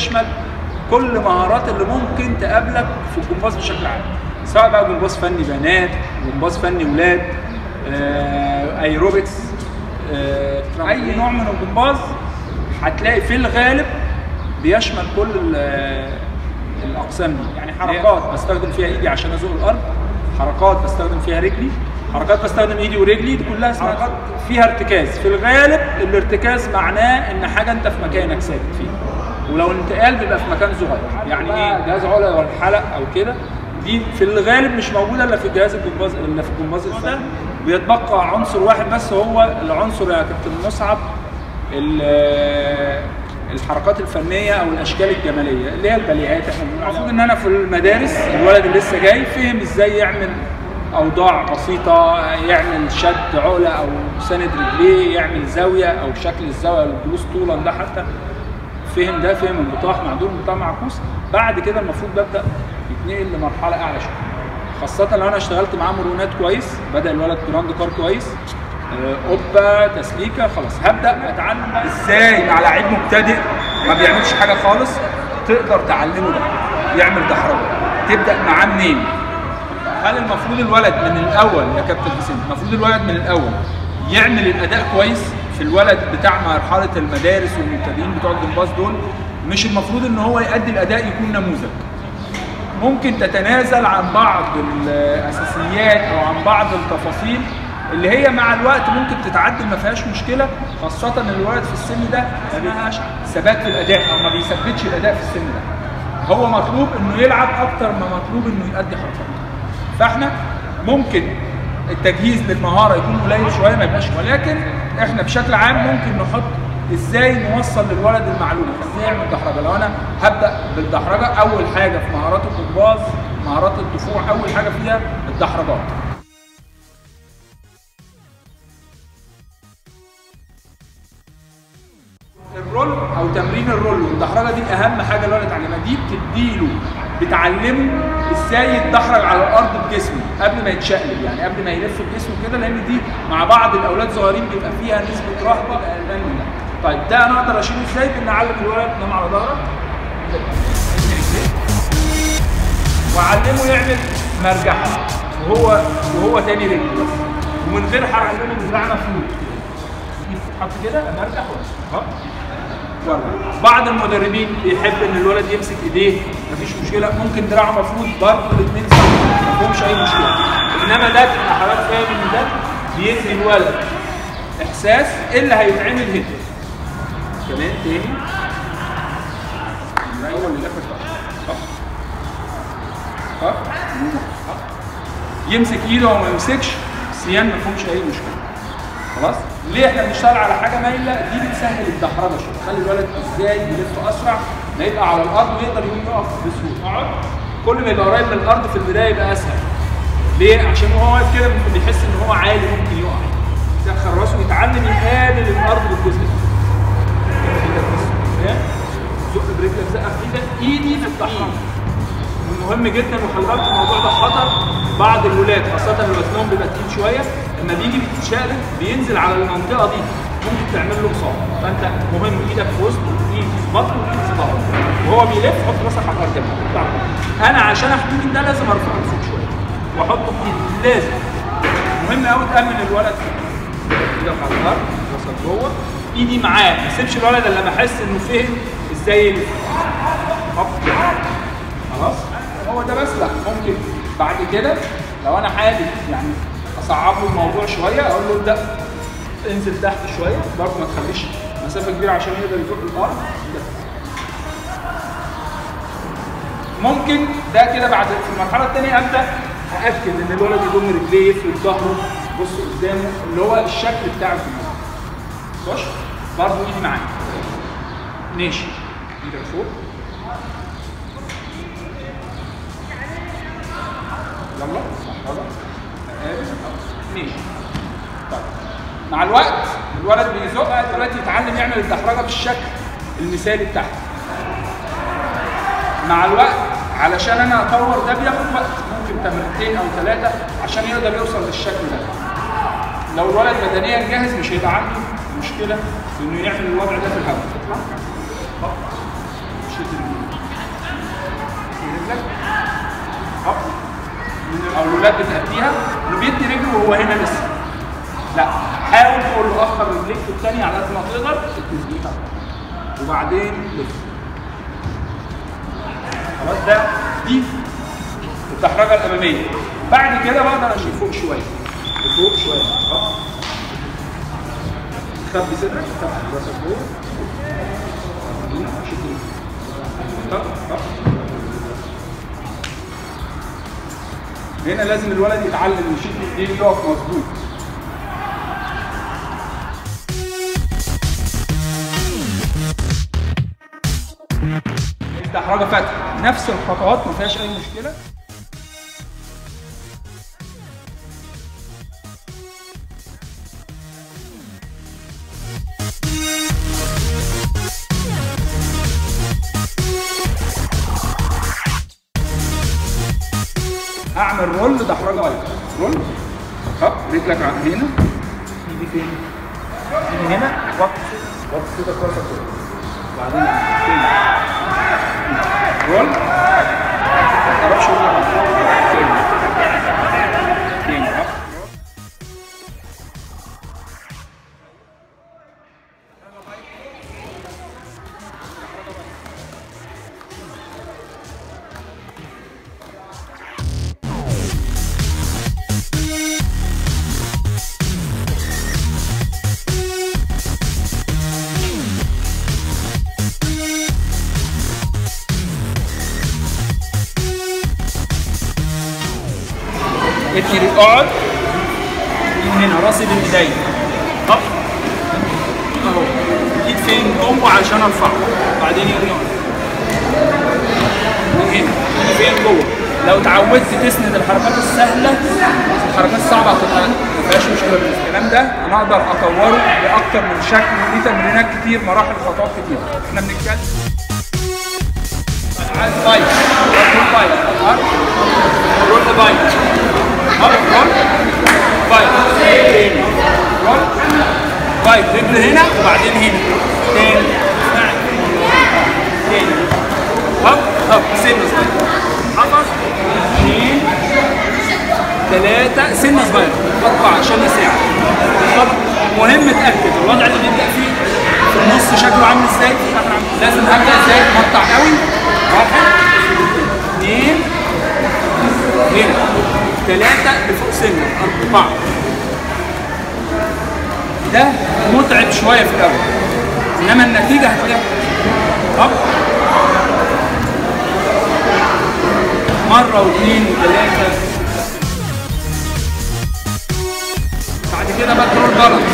بتشمل كل مهارات اللي ممكن تقابلك في الجمباز بشكل عام سواء بقى جمباز فني بنات جمباز فني ولاد آه، ايروبكس آه، اي نوع من الجمباز هتلاقي في الغالب بيشمل كل ال- الاقسام دي يعني حركات بستخدم فيها ايدي عشان ازوق الارض حركات بستخدم فيها رجلي حركات بستخدم ايدي ورجلي دي كلها اسمها حركات فيها ارتكاز في الغالب الارتكاز معناه ان حاجه انت في مكانك ثابت فيها ولو الانتقال بيبقى في مكان صغير يعني ايه جهاز عقله ولا حلق او كده دي في الغالب مش موجوده الا في جهاز الجمباز الا في الجمباز الفني بيتبقى عنصر واحد بس هو العنصر يا كابتن مصعب ال- الحركات الفنيه او الاشكال الجماليه اللي هي الباليهات احنا بنقول المفروض ان انا في المدارس الولد اللي لسه جاي فهم ازاي يعمل اوضاع بسيطه يعمل شد عقله او سند رجليه يعمل زاويه او شكل الزاويه الجلوس طولا ده حتى فهم ده فهم البطاح معدول البطاح معكوس بعد كده المفروض ببدا يتنقل لمرحله اعلى شويه خاصة لو انا اشتغلت معاه مرونات كويس بدا الولد جراند كار كويس آه، قبه تسليكه خلاص هبدا اتعلم بقى ازاي مع لعيب مبتدئ ما بيعملش حاجه خالص تقدر تعلمه ده يعمل دحرجه تبدا معاه منين هل المفروض الولد من الاول يا كابتن حسين المفروض الولد من الاول يعمل الاداء كويس في الولد بتاع مرحله المدارس والمبتدئين بتوع الجمباز دول مش المفروض ان هو يؤدي الاداء يكون نموذج ممكن تتنازل عن بعض الاساسيات او عن بعض التفاصيل اللي هي مع الوقت ممكن تتعدل ما فيهاش مشكله خاصه ان الولد في السن ده ما بيبقاش ثبات في الاداء او ما بيثبتش الاداء في السن ده هو مطلوب انه يلعب اكتر ما مطلوب انه يؤدي حركات فاحنا ممكن التجهيز للمهاره يكون قليل شويه ما يبقاش ولكن احنا بشكل عام ممكن نحط ازاي نوصل للولد المعلومه ازاي يعمل دحرجه لو انا هبدا بالدحرجه اول حاجه في مهارات الجمباز مهارات الدفوع اول حاجه فيها الدحرجات الرول او تمرين الرول والدحرجه دي اهم حاجه الولد يتعلمها دي بتديله بتعلمه ازاي يتدحرج على الارض بجسمه قبل ما يتشقلب يعني قبل ما يلف بجسمه كده لان دي مع بعض الاولاد صغيرين بيبقى فيها نسبه رهبه اقل من ده طيب ده انا اقدر اشيله ازاي بان اعلم الولد ينام على ظهرك واعلمه يعمل مرجحه وهو وهو تاني رجل بس ومن غير هعلمه دراع مفلوت ايد تتحط كده مرجح ولا ورا بعض المدربين بيحب ان الولد يمسك ايديه مفيش مشكله ممكن دراعه مفروض برضه الاثنين سوا ما فيهمش اي مشكله انما ده تبقى حضرتك فاهم ان ده بيدي الولد احساس ايه اللي هيتعمل هنا كمان تاني من الاول للاخر صح صح صح يمسك ايده وما يمسكش سيان ما فيهمش اي مشكله خلاص ليه احنا بنشتغل على حاجه مايله دي بتسهل الدحرجه شويه تخلي الولد ازاي يلف اسرع ما يبقى على الارض ويقدر يقوم يقف بسهوله اقعد كل ما يبقى قريب من الارض في البدايه يبقى اسهل ليه عشان وهو واقف كده ممكن يحس ان هو عالي ممكن يقع يدخل راسه يتعلم يقابل الارض بالجزء ده ايدك بس فاهم؟ زق برجلك زقه في ايدك ايدي في الدحرجه مهم جدا وخلي بالك الموضوع ده خطر بعض الولاد خاصه اللي وزنهم بيبقى تقيل شويه لما بيجي بيتشقلب بينزل على المنطقه دي ممكن تعمل له اصابه فانت مهم ايدك في وسطه ايد في بطنه وايد في ظهره وهو بيلف حط راسك على الارض كده. انا عشان احميه ده لازم ارفع راسه شويه واحطه بايدي لازم مهم قوي تامن الولد ايدك على الارض راسك جوه ايدي معاه ما اسيبش الولد الا لما احس انه فهم ازاي يلف هوب خلاص هو ده بس لا ممكن بعد كده لو انا حابب يعني اصعب له الموضوع شويه اقول له ابدا انزل تحت شويه برضه ما تخليش مسافه كبيره عشان يقدر يزق الارض ده. ممكن ده كده بعد في المرحله الثانيه ابدا ااكد ان الولد يضم رجليه يفرد ظهره بص قدامه اللي هو الشكل بتاع الجمهور خش برضه ايدي معاك ماشي ايدك فوق يلا لحظه مقابل ماشي طيب مع الوقت الولد بيزق دلوقتي يتعلم يعمل الدحرجه بالشكل المثالي بتاعه مع الوقت علشان انا اطور ده بياخد وقت ممكن تمرينتين او ثلاثه عشان يقدر يوصل للشكل ده لو الولد بدنيا جاهز مش هيبقى عنده مشكله في انه يعمل الوضع ده في الهواء اطلع هوب. مش شد رجلك هوب من الاولويات بتأديها انه بيدي رجله وهو هنا لسه لا حاول تقول له اخر رجليك الثانيه على قد ما تقدر التثبيت وبعدين لف خلاص ده دي الدحرجه الاماميه بعد كده بقدر امشي فوق شويه لفوق شويه اهو خبي صدرك خبي راسك فوق هنا شد رجلك. طب طب هنا لازم الولد يتعلم يشد ايديه يقف مظبوط دحرجه فتح نفس الخطوات ما فيهاش اي مشكله هعمل رول دحرجه ايضا رول هب رجلك ع- هنا ايدي فين؟ ايدي هنا وقف وقف كده كويس كده وبعدين تاني رول ما تقربش رجلك عن تاني تاني هب اتني رجل اقعد من هنا راسي بين ايديا هب اهو ايد فين جوه علشان ارفعه بعدين يرجع من هنا ايد فين جوه لو اتعودت تسند الحركات السهله الحركات الصعبه هتبقى ما فيهاش مشكله الكلام ده انا اقدر اطوره لاكتر من شكل وليه تمرينات كتير مراحل خطوات كتير احنا بنتكلم عايز بايت رول بايت ارض رول بايت ارض رول بايت تاني رول بايت رجل هنا وبعدين هنا تاني تاني هب هب سن صغير حفظ اثنين ثلاثة سن صغير أربعة عشان يساعد طب مهم تأكد الوضع اللي بيبدأ فيه في النص شكله عامل ازاي؟ لازم أبدأ ازاي؟ مقطع قوي واحد اثنين هنا ثلاثة لفوق سنة أربعة ده متعب شوية في الأول إنما النتيجة هتلاقيها طب مرة واثنين وثلاثة بعد كده بقى ترول بالانس